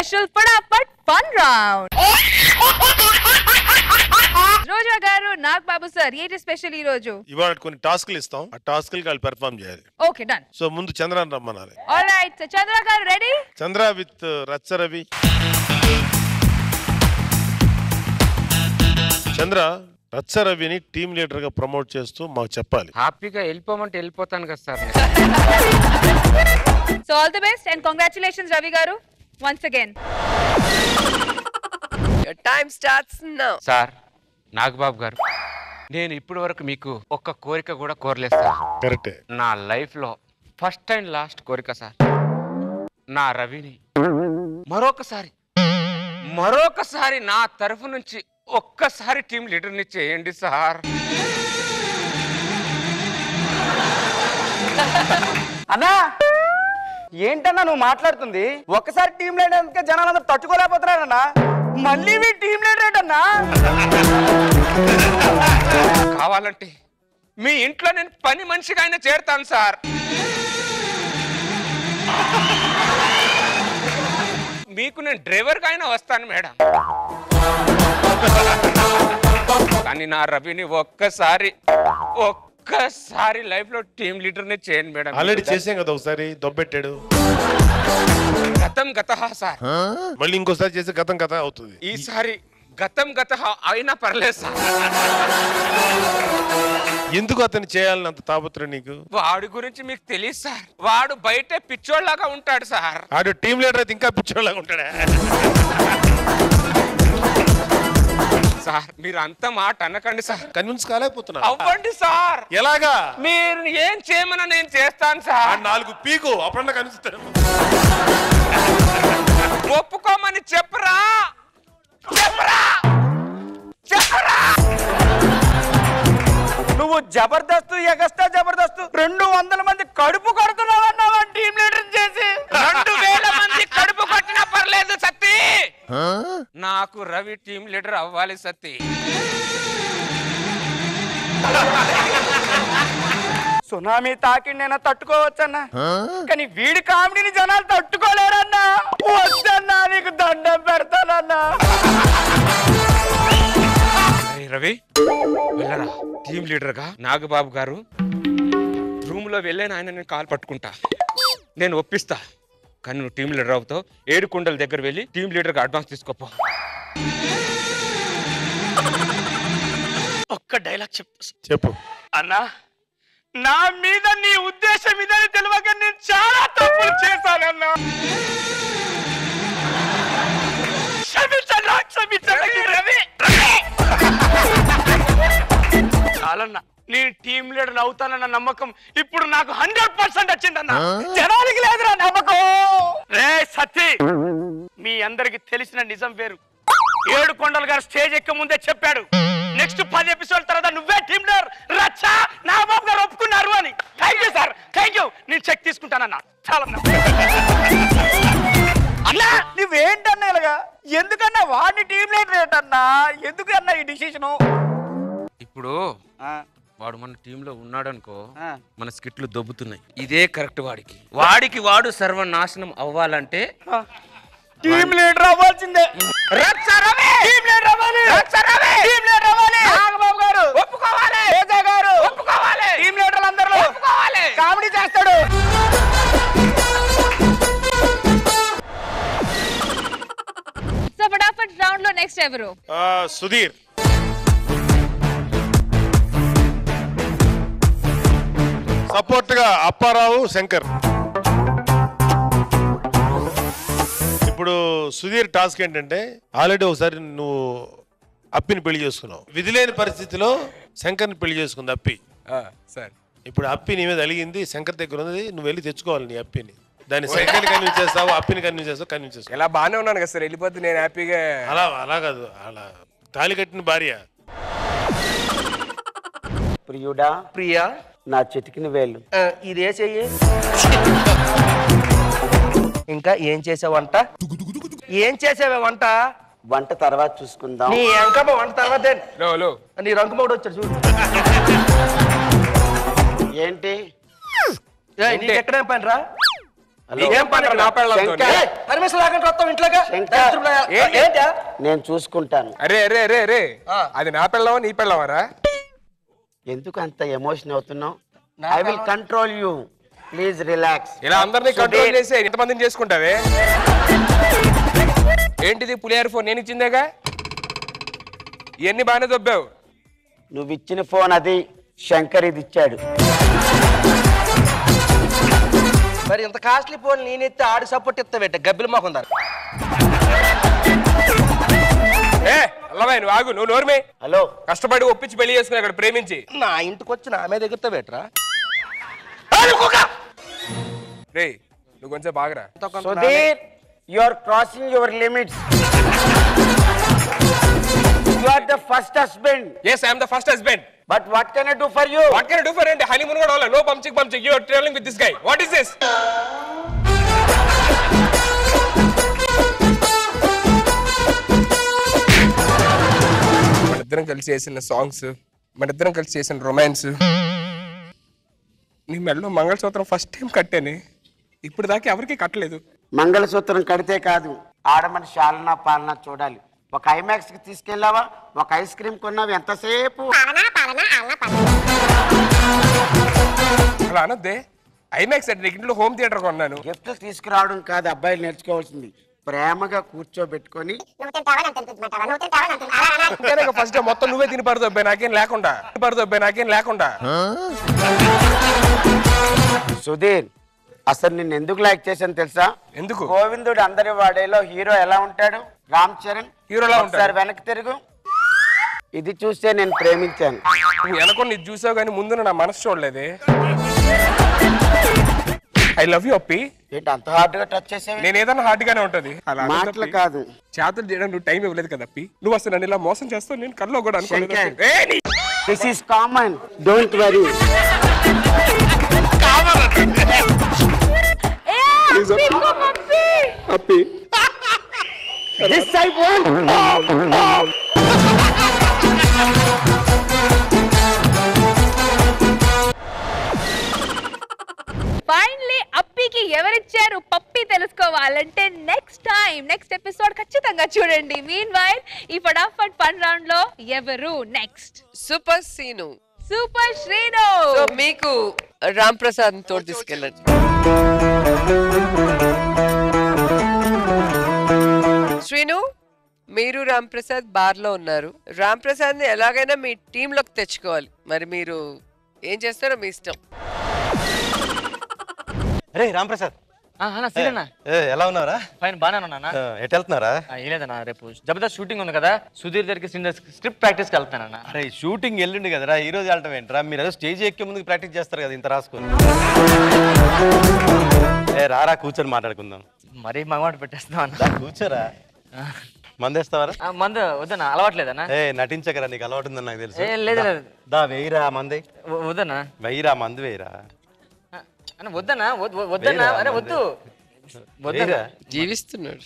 Special ఫటాఫట్ fun round Roja గారు Nag Babu sir ఏంటి స్పెషల్ ఈ రోజు ఇవాళ కొన్ని టాస్క్లు ఇస్తాం ఆ టాస్క్లకి వాళ్ళు పెర్ఫామ్ చేయాలి ఓకే డన్ సో ముందు చంద్రాన్ని రమ్మనాలి ఆల్ రైట్ చంద్ర గారు రెడీ చంద్ర విత్ రచ్చరవి చంద్ర రచ్చరవిని టీమ్ లీడర్ గా ప్రమోట్ చేస్తూ మాకు చెప్పాలి హ్యాపీగా వెళ్ళిపోమంటే వెళ్ళిపోతాను కదా sir so all the best and congratulations Ravi గారు once again Your time starts now. Sir Nagababu గారు నేను ఇప్పటి వరకు మీకు ఒక్క కోరిక కూడా కోరలేదు సార్ కరెక్టే నా లైఫ్ లో ఫస్ట్ అండ్ లాస్ట్ కోరిక సార్ నా రవిని మరొకసారి మరొకసారి నా తరఫు నుంచి ఒక్కసారి టీం లీడర్ని చేయండి సార్ అన్నా ఏంటన్నా నువ్వు మాట్లాడుతుంది ఒక్కసారి టీం లీడర్ అందుకే జనాలందరూ తట్టుకోలేకపోతున్నారన్నా మళ్ళీ మీ టీం లీడర్ ఏంటన్నా కావాలంటే మీ ఇంట్లో నేను పని మనిషిగా అయినా చేరుతాను సార్ మీకు నేను డ్రైవర్గా అయినా వస్తాను మేడం కానీ నా రవిని ఒక్కసారి ఒక్కసారి లైఫ్ లో టీమ్ లీడర్ ని చేయండి మేడం ఆల్రెడీ చేసాం కదా ఒకసారి దొబ్బెట్టాడు గతం గత సార్ మళ్ళీ ఇంకోసారి చేస్తే గతం కథ అవుతుంది ఈసారి గతం గత అయినా పర్లేదు సార్ ఎందుకు అతను చేయాలని అంత తాపత్రం నీకు వాడి గురించి మీకు తెలియదు సార్ వాడు బయటే పిచ్చోళ్ళలాగా ఉంటాడు సార్ ఆడు టీమ్ లీడర్ అయితే ఇంకా పిచ్చోళ్ళగా ఉంటాడా సార్ మీరు అంత మాట అనకండి సార్ కన్విన్స్ కాలేకపోతున్నా అవ్వండి సార్ ఎలాగా మీరు ఏం చేయమన్నా నేను చేస్తాను ఆ సార్ నాలుగు పీకు అప్పుడన్నా కనిపిస్తాడు ఒప్పుకోమని చెప్పరా చెప్పరా చెప్పరా నువ్వు జబర్దస్త్ ఎగస్టా జబర్దస్త్ రెండు వందల మంది కడుపు కొడుతున్నావన్నావా టీం లీడర్ చేసి రెండు వేల మంది కడుపు కొట్టినా పర్లేదు సత్తి నాకు రవి టీం లీడర్ అవ్వాలి సత్తి సునామీ తాకిండైనా తట్టుకోవచ్చన్నా కానీ వీడి కామెడీని జనాలు తట్టుకోలేరన్నా వద్దన్నా నీకు దండం పెడతానన్నా అరే రవి వెళ్ళరా టీం లీడర్ గా నాగబాబు గారు రూమ్ లో వెళ్ళాను ఆయన నేను కాలు పట్టుకుంటా నేను ఒప్పిస్తా కానీ నువ్వు టీం లీడర్ అవుతావు ఏడు కుండల దగ్గర వెళ్ళి టీం లీడర్ గా అడ్వాన్స్ తీసుకోపో ఒక్క డైలాగ్ చెప్పు చెప్పు అన్నా నా మీద నీ ఉద్దేశం ఇదని తెలియక నేను చాలా తప్పులు చేశానన్నా క్షమించన్నా క్షమించండి రవి చాలన్నా నేను టీం లీడర్ అవుతానన్న నమ్మకం ఇప్పుడు నాకు హండ్రెడ్ పర్సెంట్ వచ్చిందన్న జనానికి లేదురా నమ్మకం రే సత్తి మీ అందరికి తెలిసిన నిజం వేరు ఏడు కొండలు గారు స్టేజ్ ఎక్క ముందే చెప్పాడు నెక్స్ట్ పది ఎపిసోడ్ తర్వాత నువ్వే టీమ్ లీడర్ రచ్చా నాగబాబు గారు ఒప్పుకున్నారు అని thank you sir thank you నేను చెక్ తీసుకుంటానన్నా చాలా అన్నా నువ్వేంటన్నా ఇలాగా ఎందుకన్నా వాడిని టీం లీడర్ ఏంటన్నా ఎందుకు అన్నా ఈ డిసిషన్ ఇప్పుడు వాడు మన టీంలో ఉన్నాడు అనుకో మన స్కిట్లు దొబ్బుతున్నాయి ఇదే కరెక్ట్ వాడికి వాడికి వాడు సర్వనాశనం అవ్వాలంటే టీమ్ లీడర్ అవ్వాల్సిందే టీమ్ లీడర్ అవ్వాలి టీమ్ లీడర్ అవ్వాలి నాగబాబు గారు ఒప్పుకోవాలి తేజ గారు ఒప్పుకోవాలి టీమ్ లీడర్లు అందరూ ఒప్పుకోవాలి కామెడీ చేస్తాడు సో ఫటాఫట్ రౌండ్ లో నెక్స్ట్ ఎవరు ఆ, సుధీర్ సపోర్ట్ గా అప్పారావు శంకర్ ఇప్పుడు సుధీర్ టాస్క్ ఏంటంటే ఆల్రెడీ ఒకసారి నువ్వు అప్పిని పెళ్లి చేసుకున్నావు విధిలేని పరిస్థితిలో శంకర్ని పెళ్లి చేసుకుంది అప్పి సార్ ఇప్పుడు అప్పి నీ మీద అలిగింది శంకర్ దగ్గర ఉంది నువ్వు వెళ్ళి తెచ్చుకోవాలి నీ అప్పిని దాన్ని శంకర్ని కన్విన్స్ చేస్తావు అప్పిని కన్విన్స్ చేస్తావు కన్విన్స్ చేస్తావు ఇలా బాగానే ఉన్నాను కదా సార్ వెళ్ళిపోతే నేను హ్యాపీగా అలా అలా కాదు అలా తాలి కట్టిన భార్య ప్రియుడా ప్రియా నా చిటికిన వేలు ఆ, ఇదే చెయ్యి ఇంకా ఏం చేసావు వంట ఏం చేసావే వంట వంట తర్వాత చూసుకుందాం నీ ఎంకమ్మ వంట తర్వాత నీ రంకుమౌడు వచ్చాడు చూడు ఏంటి ఏయ్, నీకు ఎక్కడ పని రా నీకేం పని నా పెళ్ళంతో శంకర్. పర్మిషన్ లేకుండా వస్తాం ఇంట్లోగా శంకర్. దరిద్రుడా. ఏ- ఏంటా నేను చూసుకుంటాను అరే రే రే రే అది నా పెళ్ళవా నీ పెళ్ళవారా ఎందుకు అంత ఎమోషన్ అవుతున్నావు I will control you please relax ఇలా అందరినీ కంట్రోల్ చేసి ఎంతమందిని చేసుకుంటావే ఏంటిది పులిహార ఫోన్ నేను ఇచ్చిందేగా ఇవన్నీ బాగానే దొబ్బావు నువ్వు ఇచ్చిన ఫోన్ అది శంకర్ ఇది ఇచ్చాడు మరి ఇంత కాస్ట్లీ ఫోన్ నేనెత్తే ఆడి సపోర్ట్ ఇస్తావేట గబ్బిల మొహం దాన్ని ఏ అల్లబాయ్ నువ్వు ఆగు నువ్వు నోర్మే హలో కష్టపడి ఒప్పించి పెళ్లి చేసుకుని అక్కడ ప్రేమించి నా ఇంటికి వచ్చి నా మీద ఎగురుతావేట్రా రే నువ్వు కొంచెం బాగరా Sudheer you are crossing your limits you are the first husband yes I'm the first husband but what can I do for you what can do for ఏంటి హనీమూన్ కూడా వాళ్ళ నో పంచిక్ పంచిక్ you are travelling with this guy what is this మనిద్దరం కలిసి చేసిన songs మనిద్దరం కలిసి చేసిన రొమాన్స్ నీ మెడలో మంగళసూత్రం ఫస్ట్ టైం కట్టాను ఇప్పుడు దాకా ఎవరికి కట్టలేదు మంగళసూత్రం కడితే కాదు ఆడమని శాలనా పాలన చూడాలి ఒక ఐమాక్స్ కి తీసుకెళ్ళావా ఒక ఐస్ క్రీమ్ కొన్నావు ఎంతసేపు అలా అనొద్దే ఐమాక్స్ అంటే ఇంట్లో హోమ్ థియేటర్ కొన్నాను గిఫ్ట్లు తీసుకురావడం కాదు అబ్బాయిలు నేర్చుకోవాల్సింది ప్రేమగా కూర్చోబెట్టుకొని ఫస్ట్ మొత్తం నువ్వే తిని పడదు నాకేం లేకుండా పడదు నాకేం లేకుండా సుధీర్ అసలు నిన్ను ఎందుకు లైక్ చేశాను తెలుసా ఎందుకు గోవిందుడు అందరి వాడేలో హీరో ఎలా ఉంటాడు రామ్ చరణ్ హీరోలా ఉంటాడు. ఒకసారి వెనక్కి తిరుగు ఇది చూస్తే నేను ప్రేమించాను నువ్వు వెనకొని ఇది చూసావు కానీ ముందు నా మనసు చూడలేదే ఐ లవ్ యూ అప్పి ఏంటి అంత హార్డ్ గా టచ్ చేసేవి నేను ఏదైనా హార్డ్ గానే ఉంటది అలా అనొద్దు మాటలు అప్పి. కాదు చేతులు చేయడానికి నువ్వు టైం ఇవ్వలేదు కదా అప్పి నువ్వు అసలు నన్ను ఇలా మోసం చేస్తావు నేను కల్లో కూడా అనుకోలేదు శంకర్. అప్పి. ఏయ్, నీ- this is common don't worry ఏ అప్పి, ఇంకో పప్పి. అప్పి దిస్ ఐ వాంట్ ఫైనలీ అప్పికి ఎవరిచ్చారు పప్పి తెలుసుకోవాలంటే నెక్స్ట్ టైం నెక్స్ట్ ఎపిసోడ్ ఖచ్చితంగా చూడండి మీన్ వైల్ ఈ ఫటాఫట్ ఫన్ రౌండ్ లో ఎవరు next super Seenu super Srinu so మీకు రామ్ ప్రసాద్ తోటి తీసుకెళ్ళండి శ్రీను మీరు రామ్ ప్రసాద్ బార్ లో ఉన్నారు రామ్ ప్రసాద్ ని ఎలాగైనా మీ టీమ్ లోకి తెచ్చుకోవాలి మరి మీరు ఏం చేస్తారో మీ ఇష్టం రే రాంప్రసాద్ అన్న సరేనా ఏ, ఎలా ఉన్నారా ఫైన్ బాగానే ఉన్నా ఆ, ఎటు వెళ్తున్నారా ఏం లేదన్నా రేపు జబర్దస్త్ షూటింగ్ ఉంది కదా సుధీర్ దగ్గరికి స్క్రిప్ట్ ప్రాక్టీస్కి వెళ్తానన్నా అరే షూటింగ్ ఎల్లుండి కదరా ఈ రోజు వెళ్ళటం ఏంట్రా మీరు ఏదో స్టేజ్ ఎక్కే ముందుకు ప్రాక్టీస్ చేస్తారు కదా ఇంత రాసుకొని ఏ రారా కూర్చొని మాట్లాడుకుందాం మరీ మగమాట పెట్టేస్తాం అన్న దా కూర్చోరా మందేస్తావరా ఆ, మందు వద్దన్నా అలవాట్లేదన్నా ఏ నటించకరా నీకు అలవాటు ఉందని నాకు తెలుసు ఏ, లేదు, లేదు. దా వెయ్యిరా మంది వ- వద్దన్నా వెయ్యిరా మందు వేయరా ఆ, అన్న వద్దన్నా వద్- వద్- వద్దన్నా వేయరా, అరే వద్దు వద్దన్నా వెయ్యిరా జీవిస్తున్నాడు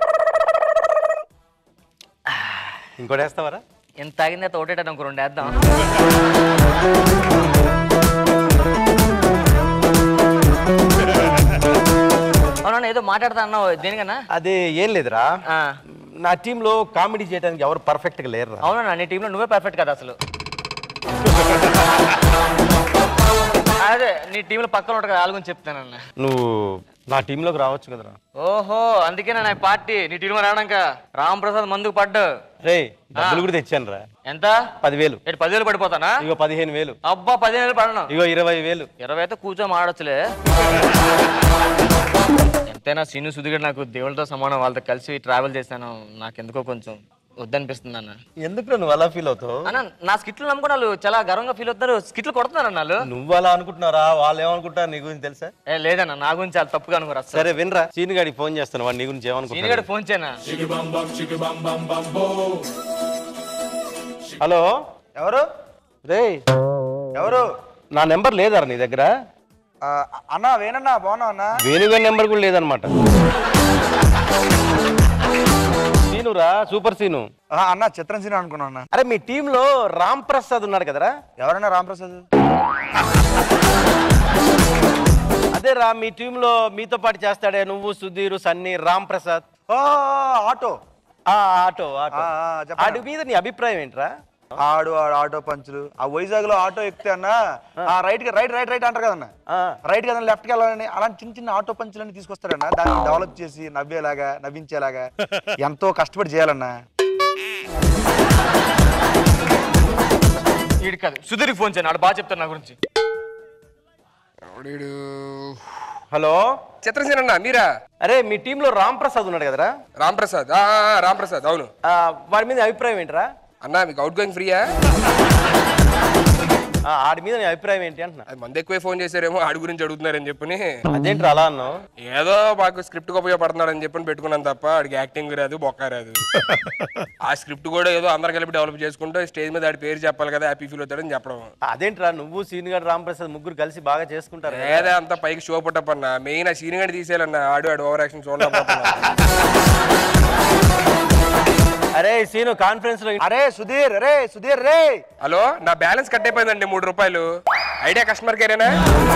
ఇంకోటి వేస్తావరా ఎంత తాగింది అయితే ఒకటేట ఇంకో రెండు వేద్దాం అవునన్నా ఏదో మాట్లాడతా అన్నావు దేనికన్నా అదే ఏం లేదురా ఆ, నా టీంలో కామెడీ చేయడానికి ఎవరు పర్ఫెక్ట్ గా లేరురా అవునన్నా నీ టీంలో నువ్వే పర్ఫెక్ట్ కదా అసలు అదే నీ టీంలో పక్కన ఉంటా కదా వాళ్ళ గురించి చెప్తానన్నా నువ్వు నా టీంలోకి రావచ్చు కదరా ఓహో అందుకేనా నా పార్టీ నీ టీంలో రావడాక రామ్ ప్రసాద్ మందుకు పడ్డు రే డబ్బులు కూడా తెచ్చాను రా ఎంత పదివేలు ఏడు పదివేలు పడిపోతానా ఇగో పదిహేను వేలు అబ్బా పదిహేను పడను ఇగో ఇరవై వేలు ఇరవై అయితే కూర్చో మాడొచ్చులే ఎంతైనా సీను సుధిగడ్ నాకు దేవుళ్ళతో సమానం వాళ్ళతో కలిసి ట్రావెల్ చేశాను నాకెందుకో కొంచెం వద్దనిపిస్తుంది అన్న ఎందుకు నువ్వు అలా ఫీల్ అవుతావు అన్న నా స్కిట్లు నమ్ముకున్న వాళ్ళు చాలా గర్వంగా ఫీల్ అవుతారు స్కిట్లు కొడుతున్నారు అన్న వాళ్ళు నువ్వు అలా అనుకుంటున్నారా వాళ్ళు ఏమనుకుంటారు నీ గురించి తెలుసా ఏ లేదన్న నా గురించి చాలా తప్పుగా అనుకోరు అసలు సరే వినరా సీని గాడికి ఫోన్ చేస్తాను వాడు నీ గురించి సీను ఏమనుకుంటున్నాడు గడి ఫోన్ చేయనా హలో ఎవరు రే ఎవరు నా నెంబర్ లేదారా నీ దగ్గర అన్నా వేనన్నా బాగున్నా అన్నా వేణుగారి నెంబర్ కూడా లేదనమాట సీనురా సూపర్ సీను అన్న చిత్రం సీన్ అనుకున్నా అన్న అరే మీ టీంలో రామ్ ప్రసాద్ ఉన్నాడు కదరా ఎవరన్నా రాంప్రసాద్ అదేరా మీ టీంలో మీతో పాటు చేస్తాడే నువ్వు సుధీర్ సన్నీ రామ్ ప్రసాద్ ఓ, ఆటో ఆ ఆటో ఆటో ఆ, ఆ, చెప్పండి. ఆడి మీద నీ అభిప్రాయం ఏంట్రా ఆడు ఆడు ఆటో పంచులు ఆ వైజాగ్ లో ఆటో ఎక్కితే అన్న ఆ రైట్ కి రైట్ రైట్ రైట్ అంటారు కదన్న ఆ. రైట్ కదా లెఫ్ట్ కి వెళ్ళాలని అలాంటి చిన్న చిన్న ఆటో పంచులన్నీ తీసుకొస్తాడన్న దాన్ని డెవలప్ చేసి నవ్వేలాగా నవ్వించేలాగా ఎంతో కష్టపడి చేయాలన్నా వీడి కాదు సుధీర్కి ఫోన్ చేయను ఆడు బాగా చెప్తాను నా గురించి హలో చిత్రసేనన్న మీరా అరే మీ టీంలో రామ్ ప్రసాద్ ఉన్నాడు కదరా రామ్ ప్రసాద్ ఆ, ఆ, ఆ, రామ్ ప్రసాద్ అవును ఆ, వాడి మీద నీ అభిప్రాయం ఏంట్రా అన్న మీకు అవుట్ గోయింగ్ ఫ్రీయా ఆ, ఆడి మీద నీ అభిప్రాయం ఏంటి అంటున్నా అది మంది ఎక్కువే ఫోన్ చేశారేమో ఆడి గురించి అడుగుతున్నారని చెప్పని అదేంట్రా అలా అన్నావు ఏదో మాకు స్క్రిప్ట్ ఉపయోగపడుతున్నాడని చెప్పని పెట్టుకున్నాను తప్ప ఆడికి యాక్టింగ్ రాదు బొక్క రాదు ఆ స్క్రిప్ట్ కూడా ఏదో అందరు కలిపి డెవలప్ చేసుకుంటూ స్టేజ్ మీద ఆడి పేరు చెప్పాలి కదా హ్యాపీ ఫీల్ అవుతాడని చెప్పడం అదేంట్రా నువ్వు సీన్ గారు రామ్ ప్రసాద్ ముగ్గురు కలిసి బాగా చేసుకుంటారు కదా. ఏదో అంతా పైకి షో పుట్టప్పన్న మెయిన్ ఆ సీన్ గడి తీసేయాలన్న ఆడు ఆడు ఓవర్ యాక్షన్ చూడలేకపోతున్నా అరే సీను కాన్ఫరెన్స్ లో అరే సుధీర్ అరే సుధీర్ రే హలో నా బ్యాలెన్స్ కట్ అయిపోయిందండి మూడు రూపాయలు ఐడియా కస్టమర్ కేరేనా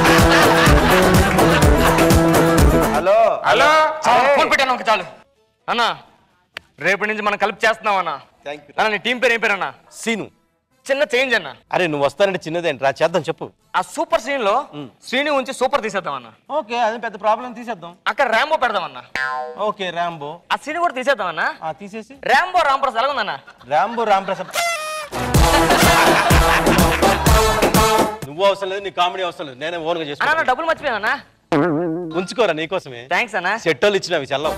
హలో హలో ఫోన్ పెట్టాను ఒక చాలు అన్న రేపటి నుంచి మనం కలిపి చేస్తున్నాం అన్న థ్యాంక్ యూ అన్న నీ టీం పేరు ఏం పేరు అన్న సీను చిన్న చేంజ్ అన్న అరే నువ్వు వస్తానంటే చిన్నదేంట్రా చేద్దాం చెప్పు ఆ సూపర్ సీన్ లో శ్రీని ఉంచి సూపర్ తీసేద్దాం అన్న ఓకే అది పెద్ద ప్రాబ్లం తీసేద్దాం అక్కడ ర్యాంబో పెడదాం అన్న ఓకే రాంబో ఆ సీన్ కూడా తీసేద్దాం అన్న ఆ తీసేసి ర్యాంబో రాంప్రసాద్ ఎలా ఉందన్న రాంబో రామ్ ప్రసాద్ నువ్వు అవసరం లేదు నీ కామెడీ అవసరం లేదు నేనే ఓన్గా అన్న చేసుకున్నా నా డబ్బులు మర్చిపోయాను అన్న ఉంచుకోరా నీకోసమే థ్యాంక్స్ అన్న సెట్టోళ్ళు ఇచ్చినవి చల్లవు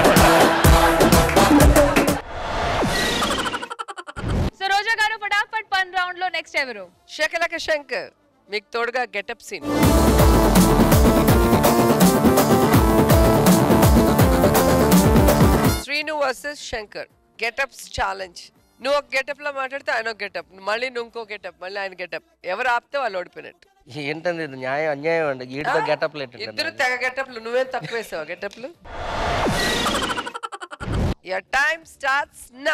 సో రోజా గారు ఫటాఫట్ పన్ రౌండ్ లో నెక్స్ట్ ఎవరు శకలక శంకర్ మీకు తోడుగా గెటప్ సీన్ Srinu versus Shankar getups challenge నువ్వు ఒక గెటప్ లో మాట్లాడితే ఆయన ఒక గెటప్ మళ్ళీ నువ్వు ఇంకో గెటప్ మళ్ళీ ఆయన గెటప్ ఎవరు ఆపితే వాళ్ళు ఓడిపోయినట్టు ఏంటండి ఇది న్యాయం అన్యాయం అండి ఈడితో గెటప్ ఇద్దరు తెగ గెటప్లు నువ్వేం తక్కువ వేసావా గెటప్లు యర్ టైం స్టార్ట్స్ నా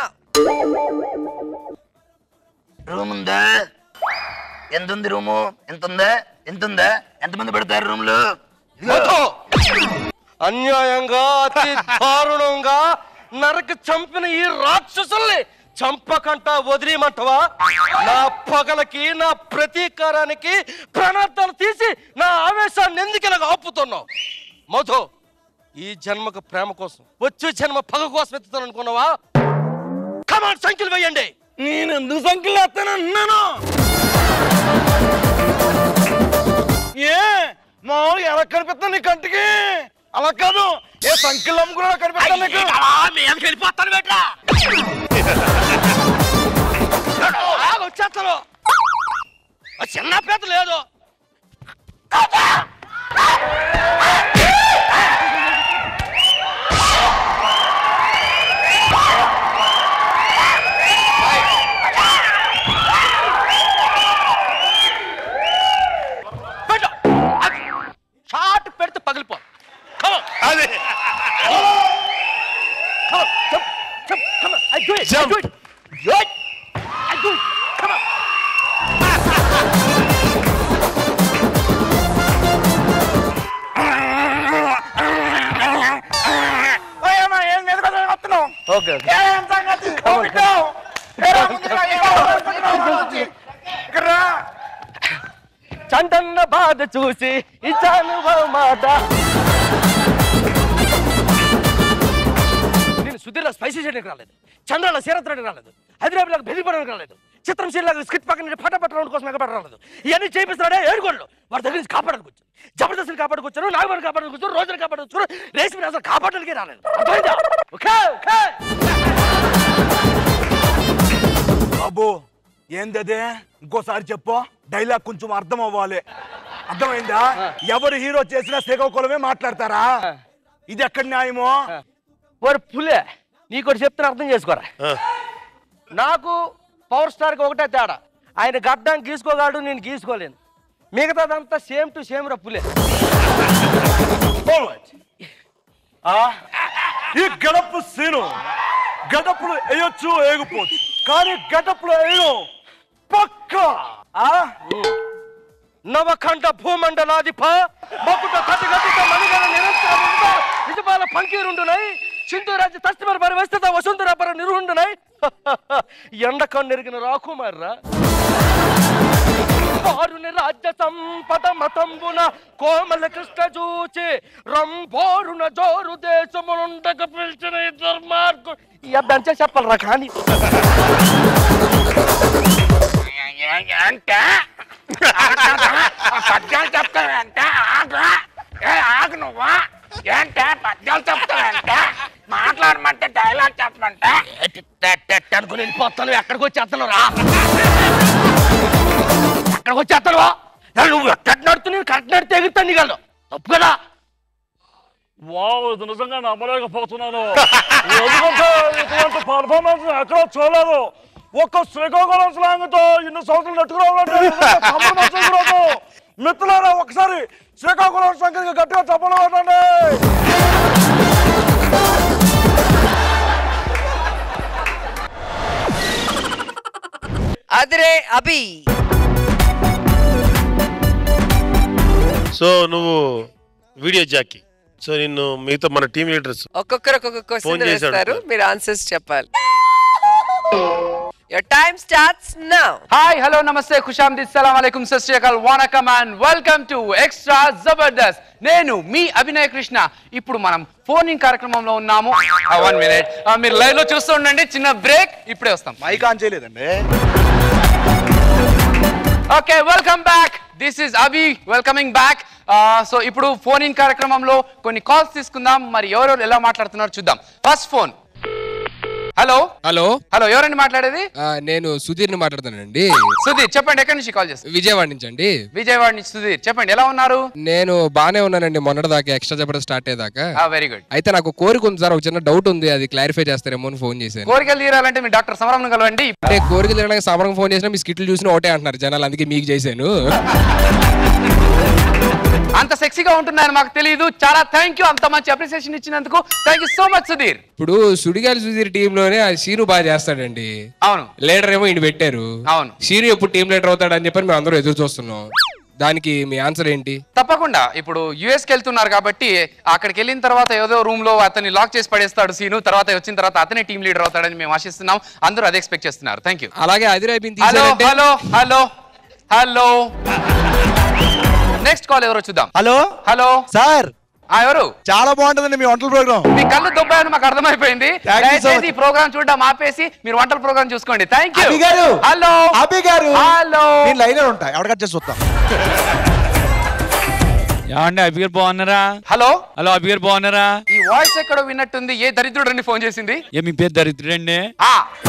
రూమ్ ఉందా ఎంత ఉంది రూము ఎంత ఉందా ఎంత ఉందా ఎంతమంది పెడతారు రూమ్ లో అన్యాయంగా అతి దారుణంగా నరక చంపిన ఈ రాక్షసుల్ని చంపకంట వదిలేయమంటవా నా పగలకి నా ప్రతీకారానికి ప్రణార్థాలు తీసి నా ఆవేశాన్ని ఎందుకు ఇలాగ ఆపుతున్నావు మధు ఈ జన్మకు ప్రేమ కోసం వచ్చే జన్మ పగ కోసం ఎత్తుతాను అనుకున్నావా కమాన్ సంఖ్యలు వేయండి నేను ఎందుకు సంఖ్యలు వేస్తానన్నాను ఏ మా ఎలా కనిపిస్తా నీ కంటికి అలా కాదు ఏ సంఖ్యలు అమ్ముకున్నా కనిపిస్తా నీకు వెళ్ళిపోతాను బేటా వచ్చేస్తాను ఆ చిన్న పేద లేదు షార్ట్ పెడితే పగిలిపో అదే Jump. ఏం మీద కదా వస్తున్నావు ఓకే ఏం సంగతి ఓపికో. ఏరా ముందుగా ఏం ఆలోచిస్తున్నావు? ఇక్కడ రా. చంటన్న బాధ చూసి ఇచ్చాను మాట నేను సుధీర్లో స్పైసీ చేయడానికి రాలేదు చంద్రలో సీరత్రానికి రాలేదు హైదరాబాద్లో బెదిరిపడడానికి రాలేదు చిత్రం సీన్లాగా స్కిట్ పక్కన పట్ట పట్టడం కోసం ఎగబడ రాలేదు ఇవన్నీ చేపిస్తున్నాడే ఏడుకోళ్ళు వాడి దగ్గర నుంచి కాపాడడానికి వచ్చాను జబర్దస్త్ని కాపాడుకొచ్చాను నాగబాబు కాపాడుకొచ్చాను రోజుని కాపాడుకొచ్చాను రేసి అసలు కాపాడడానికి రాలేదు అర్థమైందా ఓకే ఓకే బాబు ఏందదే ఇంకోసారి చెప్పు డైలాగ్ కొంచెం అర్థం అవ్వాలి అర్థమైందా ఎవరు హీరో చేసినా శ్రీకాకుళమే మాట్లాడతారా ఇది ఎక్కడ న్యాయమో వారు పులే నీకోటి చెప్తాను అర్థం చేసుకోరా నాకు పవర్ స్టార్కి ఒకటే తేడా ఆయన గడ్డం గీసుకోగాడు నేను గీసుకోలేను మిగతాదంతా సేమ్ టు సేమ్ రా పులే ఆ? ఈ గడప సీను గడపలు వేయొచ్చు వేయకపోవచ్చు కానీ గడపలు వేయడం పక్క ఆ? నవఖండ భూమండలాధిప మకుట కటి గతిక మణిగణ నిరంతర ముంద నిజపాల పంకీరుండునై సింధు రాజ్య తస్తిమర పరివస్థిత వసుంధర పర నిరుండునై ఎండ కన్నెరిగిన రాకుమార్రా వారుని రాజ్య సంపద మతంబున కోమల కృష్ణ చూచి రంభోరున జోరు దేశమునుండక పిలిచిన ఈ దుర్మార్గు ఈ అబ్బంచే చెప్పాలరా కానీ అంటే పద్యాలు చెప్తావంటే ఆగు ఏ ఆగు నువ్వు ఏంటే పద్యాలు చెప్తావంటే మాట్లాడమంటే డైలాగ్ చెప్పమంటే అనుకుని వెళ్ళిపోతాను ఎక్కడికి వచ్చేస్తాను రా ఎక్కడికి వచ్చేస్తాను నువ్వు ఎక్కడ నడుతు నేను కరెక్ట్ నడితే ఎగురుతాను నీకు తప్పు కదా వావ్ ఇది నిజంగా నమ్మలేకపోతున్నాను ఎందుకంటే ఇటువంటి పర్ఫార్మెన్స్ ఎక్కడ చూడలేదు ఒక్క శ్రీకాకుళం స్లాంగ్ తో ఇన్ని సంవత్సరాలు నెట్టుకురావాలంటే నిజంగా సంబరం వచ్చేసిరాదు. మిత్రులారా ఒకసారి శ్రీకాకుళం శంకర్కి గట్టిగా చెప్పలు కొట్టండి అదిరే అభి సో నువ్వు వీడియో జాకి సో నిన్ను మిగతా మన టీం లీడర్స్ ఒక్కొక్కరు ఒక్కొక్క ఫోన్ క్వశ్చన్ చేశాడు. వేస్తారు మీరు ఆన్సర్స్ చెప్పాలి your time starts now hi hello నమస్తే ఖుషామ్ సలాం అలైకుం సస్యకాల్ వానకమ్ and welcome to extra Jabardasth నేను మీ అభినయ కృష్ణ ఇప్పుడు మనం ఫోనింగ్ కార్యక్రమంలో ఉన్నాము వన్ మినిట్ మీరు లైవ్ లో చూస్తూ ఉండండి చిన్న బ్రేక్ ఇప్పుడే వస్తాం మైక్ ఆన్ చేయలేదండి okay welcome back this is Abhi welcoming back so ఇప్పుడు ఫోన్ ఇన్ కార్యక్రమంలో కొన్ని కాల్స్ తీసుకుందాం మరి ఎవరెవరు ఎలా మాట్లాడుతున్నారు చూద్దాం first phone hello hello hello ఎవరండి మాట్లాడేది ఆ, నేను సుధీర్ని మాట్లాడుతానండి సుధీర్ చెప్పండి ఎక్కడి నుంచి కాల్ చేస్తారు విజయవాడ నుంచి అండి విజయవాడ నుంచి సుధీర్ చెప్పండి ఎలా ఉన్నారు నేను బానే ఉన్నానండి మొన్నటి దాకా ఎక్స్ట్రా జబర్దస్త్ స్టార్ట్ అయ్యేదాకా వెరీ గుడ్ అయితే నాకు కోరిక ఉంది సార్ ఒక చిన్న డౌట్ ఉంది అది క్లారిఫై చేస్తారేమో అని ఫోన్ చేశాను కోరికలు తీరాలంటే మీ డాక్టర్ సమరం కలవండి అంటే కోరికలు తినడానికి సమరం ఫోన్ చేసినా మీ స్కిట్లు చూసిన ఒకటే అంటున్నారు జనాలు అందుకే మీకు చేశాను అంత సెక్సీగా ఉంటున్నాయని మాకు తెలియదు చాలా థ్యాంక్ యూ అంత మంచి అప్రిసియేషన్ ఇచ్చినందుకు thank you so much Sudheer ఇప్పుడు సుడిగాలి సుధీర్ టీంలోనే ఆ శీను బాగా చేస్తాడండి అవును లీడర్ ఏమో ఈయన పెట్టారు అవును శీను ఎప్పుడు టీం లీడర్ అవుతాడని చెప్పని మేము అందరూ ఎదురు చూస్తున్నాం దానికి మీ ఆన్సర్ ఏంటి తప్పకుండా ఇప్పుడు యుఎస్కి వెళ్తున్నారు కాబట్టి అక్కడికి వెళ్ళిన తర్వాత ఏదో రూమ్ లో అతన్ని లాక్ చేసి పడేస్తాడు సీను తర్వాత వచ్చిన తర్వాత అతనే టీం లీడర్ అవుతాడని మేము ఆశిస్తున్నాం అందరూ అదే ఎక్స్పెక్ట్ చేస్తున్నారు థ్యాంక్ యూ అలాగే అదిరైపోయింది హలో తీసారంటే hello hello hello next call ఎవరో చూద్దాం హలో హలో సార్ ఆ ఎవరు చాలా బాగుంటుందండి మీ వంటల ప్రోగ్రామ్ మీ కళ్ళు దుబ్బాయని మాకు అర్థమైపోయింది Thank you so దయచేసి ఈ ప్రోగ్రామ్ చూడడం ఆపేసి మీరు వంటల ప్రోగ్రామ్ చూసుకోండి థ్యాంక్ యూ అభి గారు హలో అభి గారు హలో నేను లైన్ ఉంటా ఎవడ కట్ చేసి చూద్దాం ఏమండి అభి గారు బాగున్నారా హలో హలో అభి గారు బాగున్నారా ఈ వాయిస్ ఎక్కడో విన్నట్టుంది ఏ దరిద్రుడని ఫోన్ చేసింది ఏ మీ పేరు దరిద్రుడండి ఆ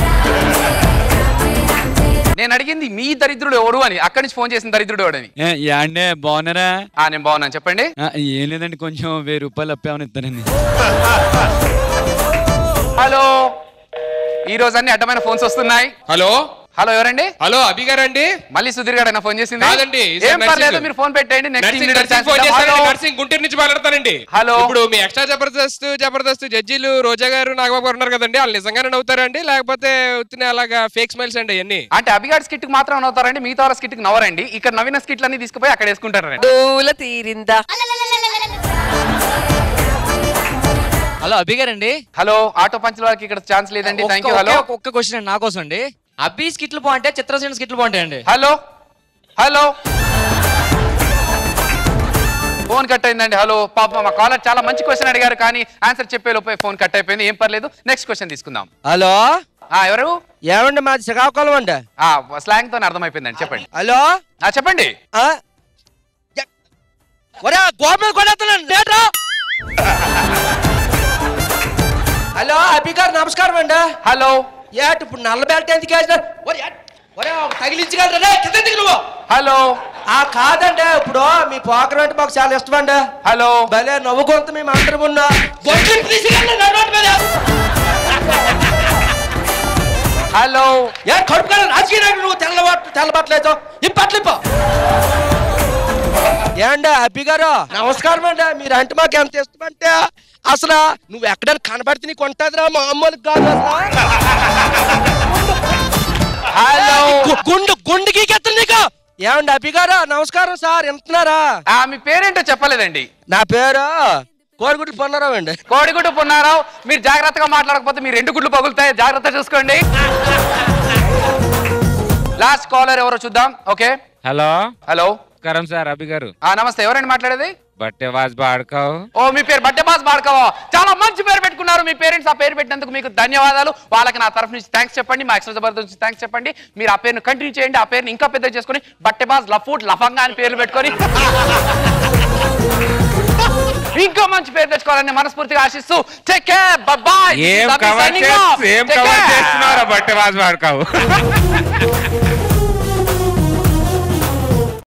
నేను అడిగింది మీ దరిద్రుడు ఎవరు అని అక్కడి నుంచి ఫోన్ చేసిన దరిద్రుడు ఎవడని ఏ, యాండే బాగున్నారా ఆ నేను బాగున్నాను చెప్పండి ఆ, ఏం లేదండి కొంచెం వెయ్యి రూపాయలు అప్పేమని ఇస్తానండి హలో ఈ రోజు అన్ని అడ్డమైన ఫోన్స్ వస్తున్నాయి హలో హలో ఎవరండి హలో అభి గారండి మళ్ళీ సుధీర్ గారు ఫోన్ చేసింది కాదండి, ఈసారి ఏం పర్లేదు నర్సింగ్. మీరు ఫోన్ పెట్టండి నెక్స్ట్ నర్సింగ్ నర్సింగ్ ఫోన్ చేస్తానండి నర్సింగ్ గుంటూరు నుంచి మాట్లాడతానండి హలో. ఇప్పుడు మీ ఎక్స్ట్రా జబర్దస్త్ జబర్దస్త్ జడ్జీలు రోజా గారు నాగబాబు గారు ఉన్నారు కదండి వాళ్ళు నిజంగానే నవ్వుతారండి లేకపోతే ఉత్తిన అలాగా ఫేక్ స్మైల్స్ అండి అవన్నీ అంటే అభిగాడ్ స్కిట్ కి మాత్రం నవ్వుతారండి మిగతా వాళ్ళ స్కిట్ కి నవ్వరండి ఇక్కడ నవీన స్కిట్లు అన్ని తీసుకుపోయి అక్కడ వేసుకుంటారండి దూల తీరిందా హలో అభి గారండి హలో ఆటో పంచుల వారికి ఇక్కడ ఛాన్స్ లేదండి థ్యాంక్ యూ ఒక్క- హలో ఒకే ఒక్క క్వశ్చన్ అండి నా కోసం అండి అబ్బి స్కిట్లు బాగుంటాయి చిత్రసేన స్కిట్లు బాగుంటాయండి హలో హలో ఫోన్ కట్ అయిందండి హలో పాప మా కాలర్ చాలా మంచి క్వశ్చన్ అడిగారు కానీ ఆన్సర్ చెప్పే లోపే ఫోన్ కట్ అయిపోయింది ఏం పర్లేదు నెక్స్ట్ క్వశ్చన్ తీసుకుందాం హలో ఆ ఎవరు ఏమండి మాది శ్రీకాకుళం అండి ఆ స్లాంగ్ తో అర్థమైపోయిందండి చెప్పండి హలో ఆ చెప్పండి ఒరే గోడ మీద కొడేస్తున్నాను లేట్రా హలో అభి గారు నమస్కారం అండి హలో ఏట ఇప్పుడు నల్ల బెల్ట్ ఎందుకు వేసినారు ఒరే, ఏట్, ఒరే తగిలించగలరా రే, కింద దిగు నువ్వు హలో ఆ కాదండి ఇప్పుడు మీ పోకరం అంటే మాకు చాలా ఇష్టం అండి హలో భలే నవ్వుకుంత మేము అందరం ఉన్నా గొంతు తీసుకెళ్ళండి నడవడం మీద హలో ఏ కడుపు కదా రాజకీయ నాయకుడు నువ్వు తెల్లబట్టు తెల్లబట్టలేదు ఇప్పట్లు ఇప్ప ఏండి అబ్బి గారు నమస్కారం అండి మీరు అంటే మాకు ఎంత ఇష్టమంటే అసలు నువ్వు ఎక్కడైనా కనబడితే నీకు ఉంటుందిరా మామూలు కాదు అసలు హలో గు- గుండు గుండు గీకెత్తలు నీకు ఏమండి అభిగారా నమస్కారం సార్ వింటున్నారా ఆ, మీ పేరేంటో చెప్పలేదండి నా పేరు కోడిగుడ్లు పొన్నారావు అండి కోడిగుడ్డు పున్నారావు మీరు జాగ్రత్తగా మాట్లాడకపోతే మీ రెండు గుడ్లు పగులుతాయి జాగ్రత్త చూసుకోండి లాస్ట్ కాలర్ ఎవరో చూద్దాం ఓకే హలో హలో నమస్కారం సార్ అభి గారు ఆ నమస్తే ఎవరండి మాట్లాడేది బట్టే వాజ్ బాడుకావు ఓ మీ పేరు బట్టే బాస్ బాడకవా చాలా మంచి పేరు పెట్టుకున్నారు మీ పేరెంట్స్ ఆ పేరు పెట్టినందుకు మీకు ధన్యవాదాలు వాళ్ళకి నా తరఫు నుంచి థ్యాంక్స్ చెప్పండి మా ఎక్స్ట్రా జబర్దస్త్ నుంచి థ్యాంక్స్ చెప్పండి మీరు ఆ పేరును కంటిన్యూ చేయండి ఆ పేరుని ఇంకా పెద్ద చేసుకొని బట్టే బాస్ లఫూట్ లఫంగా అని పేర్లు పెట్టుకొని ఇంకా మంచి పేరు తెచ్చుకోవాలని మనస్ఫూర్తిగా ఆశిస్తూ టేక్ కేర్ బాయ్ ఏం కవర్ చేస్తున్నారా బట్టే వాజ్ బాడుకావు